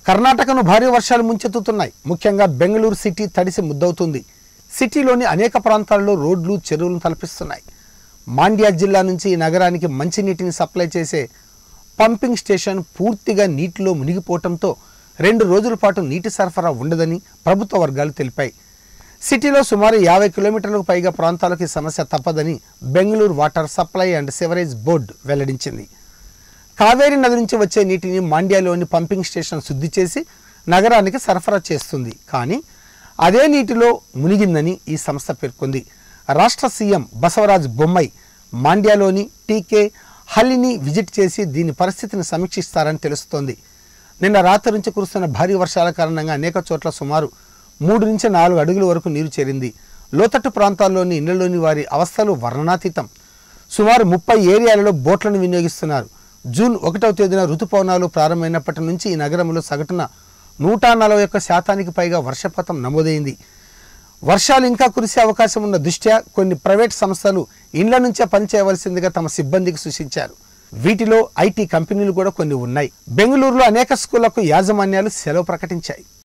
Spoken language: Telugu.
కర్ణాటకను భారీ వర్షాలు ముంచెత్తుతున్నాయి ముఖ్యంగా బెంగళూరు సిటీ తడిసి ముద్దవుతుంది సిటీలోని అనేక ప్రాంతాల్లో రోడ్లు చెరువులను తలపిస్తున్నాయి మాండ్యా జిల్లా నుంచి ఈ నగరానికి మంచినీటిని సప్లై చేసే పంపింగ్ స్టేషన్ పూర్తిగా నీటిలో మునిగిపోవడంతో రెండు రోజుల పాటు నీటి సరఫరా ఉండదని ప్రభుత్వ వర్గాలు తెలిపాయి సిటీలో సుమారు యాభై కిలోమీటర్లకు పైగా ప్రాంతాలకు ఈ సమస్య తప్పదని Bengaluru water supply and sewerage board వెల్లడించింది కావేరీ నది నుంచి వచ్చే నీటిని మాండ్యాలోని పంపింగ్ స్టేషన్ శుద్ధి చేసి నగరానికి సరఫరా చేస్తుంది కానీ అదే నీటిలో మునిగిందని ఈ సంస్థ పేర్కొంది రాష్ట్ర సీఎం బసవరాజ్ బొమ్మై మాండ్యాలోని టీకే హల్లిని విజిట్ చేసి దీని పరిస్థితిని సమీక్షిస్తారని తెలుస్తోంది నిన్న రాత్రి నుంచి కురుస్తున్న భారీ వర్షాల కారణంగా అనేక చోట్ల సుమారు మూడు నుంచి నాలుగు అడుగుల వరకు నీరు చేరింది లోతట్టు ప్రాంతాల్లోని ఇళ్లలోని వారి అవస్థలు వర్ణనాతీతం సుమారు ముప్పై ఏరియాలలో బోట్లను వినియోగిస్తున్నారు జూన్ ఒకటవ తేదీన ఋతుపవనాలు ప్రారంభమైనప్పటి నుంచి ఈ నగరంలో సగటున నూట నలభై ఒక్క శాతానికి పైగా వర్షపాతం నమోదైంది వర్షాలు ఇంకా కురిసే అవకాశం ఉన్న దృష్ట్యా కొన్ని ప్రైవేట్ సంస్థలు ఇండ్ల నుంచే పనిచేయవలసిందిగా తమ సిబ్బందికి సూచించారు వీటిలో ఐటీ కంపెనీలు కూడా కొన్ని ఉన్నాయి బెంగళూరులో అనేక స్కూళ్లకు యాజమాన్యాలు సెలవు ప్రకటించాయి